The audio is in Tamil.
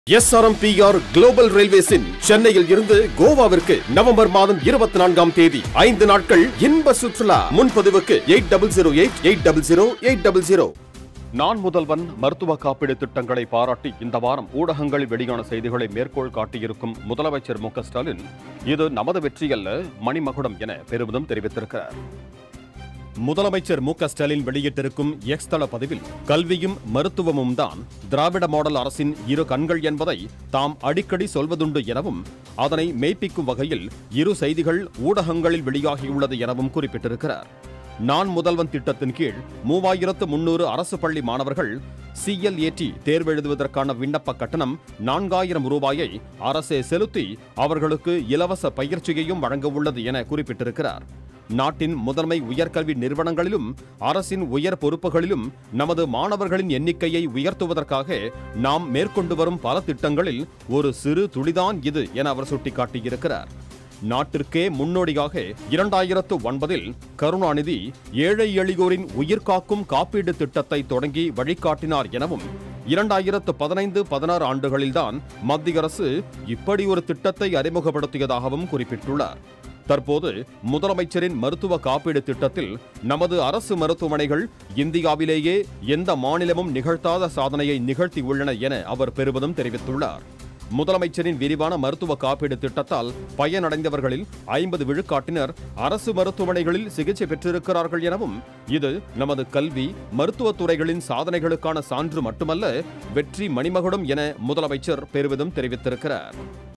எஸ்ஆர்எம்பிஆர் குளோபல் ரயில்வேஸின் சென்னையில் இருந்து கோவாவிற்கு நவம்பர் மாதம் இருபத்தி நான்காம் தேதி ஐந்து நாட்கள் இன்ப சுற்றுலா முன்பதிவுக்கு eight double zero eight eight double zero eight double zero நான் முதல்வன் மருத்துவ காப்பீடு திட்டங்களை பாராட்டி இந்த வாரம் ஊடகங்களில் வெளியான செய்திகளை மேற்கோள் காட்டியிருக்கும் முதலமைச்சர் மு க ஸ்டாலின் இது நமது வெற்றி அல்ல மணிமகுடம் என பெருமிதம் தெரிவித்திருக்கிறார் முதலமைச்சர் மு க ஸ்டாலின் வெளியிட்டிருக்கும் எக்ஸ் தள பதிவில் கல்வியும் மருத்துவமும் தான் திராவிட மாடல் அரசின் இரு கண்கள் என்பதை தாம் அடிக்கடி சொல்வதுண்டு எனவும் அதனை மெய்ப்பிக்கும் வகையில் இரு செய்திகள் ஊடகங்களில் வெளியாகியுள்ளது எனவும் குறிப்பிட்டிருக்கிறார் நான் முதல்வன் திட்டத்தின் கீழ் மூவாயிரத்து முன்னூறு அரசு பள்ளி மாணவர்கள் சிஎல்ஏடி தேர்வெழுதுவதற்கான விண்ணப்ப கட்டணம் நான்காயிரம் ரூபாயை அரசே செலுத்தி அவர்களுக்கு இலவச பயிற்சியையும் வழங்க உள்ளது என குறிப்பிட்டிருக்கிறார் நாட்டின் முதன்மை உயர்கல்வி நிறுவனங்களிலும் அரசின் உயர் பொறுப்புகளிலும் நமது மாணவர்களின் எண்ணிக்கையை உயர்த்துவதற்காக நாம் மேற்கொண்டு வரும் பல திட்டங்களில் ஒரு சிறு துளிதான் இது என அவர் சுட்டிக்காட்டியிருக்கிறார் நாட்டிற்கே முன்னோடியாக இரண்டாயிரத்து ஒன்பதில் கருணாநிதி ஏழை எளியோரின் உயிர்காக்கும் காப்பீடு திட்டத்தை தொடங்கி வழிகாட்டினார் எனவும் இரண்டாயிரத்து பதினைந்து பதினாறு ஆண்டுகளில்தான் மத்திய அரசு இப்படி ஒரு திட்டத்தை அறிமுகப்படுத்தியதாகவும் குறிப்பிட்டுள்ளார் தற்போது முதலமைச்சரின் மருத்துவ காப்பீடு திட்டத்தில் நமது அரசு மருத்துவமனைகள் இந்தியாவிலேயே எந்த மாநிலமும் நிகழ்த்தாத சாதனையை நிகழ்த்தியுள்ளன என அவர் பெருமிதம் தெரிவித்துள்ளார் முதலமைச்சரின் விரிவான மருத்துவ காப்பீடு திட்டத்தால் பயனடைந்தவர்களில் ஐம்பது விழுக்காட்டினர் அரசு மருத்துவமனைகளில் சிகிச்சை பெற்றிருக்கிறார்கள் எனவும் இது நமது கல்வி மருத்துவத் துறைகளின் சாதனைகளுக்கான சான்று மட்டுமல்ல வெற்றி மணிமகுடம் என முதலமைச்சர் பெருமிதம் தெரிவித்திருக்கிறார்